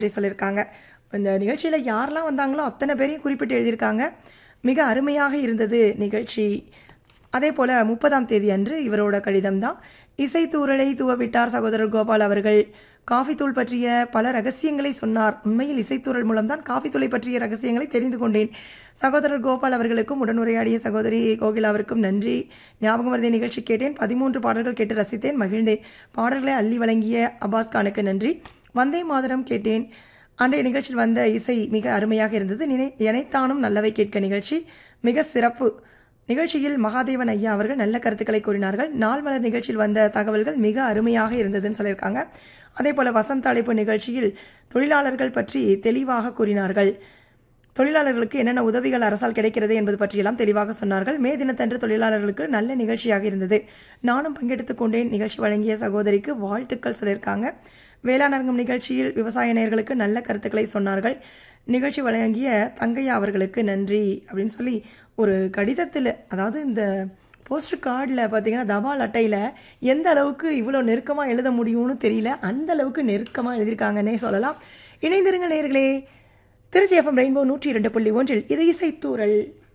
அப்படி சொல்லியிருக்காங்க இந்த நிகழ்ச்சியில் யாரெல்லாம் வந்தாங்களோ அத்தனை பேரையும் குறிப்பிட்டு எழுதியிருக்காங்க மிக அருமையாக இருந்தது நிகழ்ச்சி அதே போல் முப்பதாம் தேதி அன்று இவரோட கடிதம் தான் இசைத்தூரலை தூவவிட்டார் சகோதரர் கோபால் அவர்கள் காஃபி தூள் பற்றிய பல ரகசியங்களை சொன்னார் உண்மையில் இசைத்தூரல் மூலம்தான் காஃபி தூளை பற்றிய ரகசியங்களை தெரிந்து கொண்டேன் சகோதரர் கோபால் அவர்களுக்கும் உடனுரையாடிய சகோதரி கோகிலாவிற்கும் நன்றி ஞாபகம் வருதை நிகழ்ச்சி கேட்டேன் பதிமூன்று பாடல்கள் கேட்டு ரசித்தேன் மகிழ்ந்தேன் பாடல்களை அள்ளி வழங்கிய அப்பாஸ் கானுக்கு நன்றி வந்தே மாதரம் கேட்டேன் அன்றைய நிகழ்ச்சியில் வந்த இசை மிக அருமையாக இருந்தது நினை எனைத்தானும் நல்லவை கேட்க நிகழ்ச்சி மிக சிறப்பு நிகழ்ச்சியில் மகாதேவன் ஐயா அவர்கள் நல்ல கருத்துக்களை கூறினார்கள் நாள் மலர் நிகழ்ச்சியில் வந்த தகவல்கள் மிக அருமையாக இருந்ததுன்னு சொல்லியிருக்காங்க அதே போல வசந்த அழைப்பு நிகழ்ச்சியில் தொழிலாளர்கள் பற்றி தெளிவாக கூறினார்கள் தொழிலாளர்களுக்கு என்னென்ன உதவிகள் அரசால் கிடைக்கிறது என்பது பற்றியெல்லாம் தெளிவாக சொன்னார்கள் மே தினத்தன்று தொழிலாளர்களுக்கு நல்ல நிகழ்ச்சியாக இருந்தது நானும் பங்கெடுத்துக் கொண்டேன் நிகழ்ச்சி வழங்கிய சகோதரிக்கு வாழ்த்துக்கள் சொல்லியிருக்காங்க வேளாண் நிகழ்ச்சியில் விவசாய நேயர்களுக்கு நல்ல கருத்துக்களை சொன்னார்கள் நிகழ்ச்சி வழங்கிய தங்கையா அவர்களுக்கு நன்றி அப்படின்னு சொல்லி ஒரு கடிதத்தில் அதாவது இந்த போஸ்டர் கார்டில் பார்த்தீங்கன்னா தபால் அட்டையில் எந்த அளவுக்கு இவ்வளோ நெருக்கமாக எழுத முடியும்னு தெரியல அந்த அளவுக்கு நெருக்கமாக எழுதியிருக்காங்கன்னே சொல்லலாம் இணைந்திருங்க நேர்களே திருச்சி எஃப்எம் ரெயின்போ நூற்றி இரண்டு புள்ளி ஒன்றில் இது இசைத்தூரல்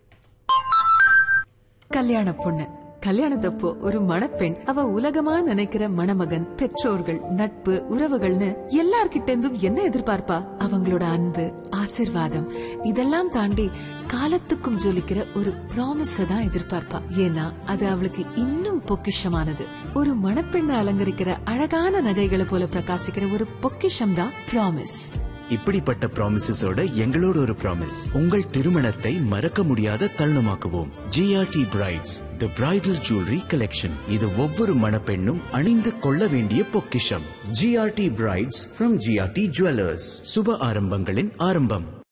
கல்யாண பொண்ணு கல்யாணத்தப்போ ஒரு மணப்பெண் அவ உலகமா நினைக்கிற மணமகன் பெற்றோர்கள் நட்பு உறவுகள்னு எல்லார்கிட்ட இருந்தும் என்ன எதிர்பார்ப்பா அவங்களோட அன்பு ஆசிர்வாதம் இதெல்லாம் தாண்டி காலத்துக்கும் ஜொலிக்கிற ஒரு ப்ராமிஸ தான் எதிர்பார்ப்பா ஏன்னா அது அவளுக்கு இன்னும் பொக்கிஷமானது ஒரு மணப்பெண்ணை அலங்கரிக்கிற அழகான நகைகளை போல பிரகாசிக்கிற ஒரு பொக்கிஷம் தான் ப்ராமிஸ் இப்படிப்பட்ட ப்ராமிசஸோட எங்களோட ஒரு ப்ராமிஸ் உங்கள் திருமணத்தை மறக்க முடியாத தருணமாக்குவோம் GRT brides the bridal jewellery collection இது ஒவ்வொரு மணப்பெண்ணும் அணிந்து கொள்ள வேண்டிய பொக்கிஷம் GRT brides from GRT jewellers சுப ஆரம்பங்களின் ஆரம்பம்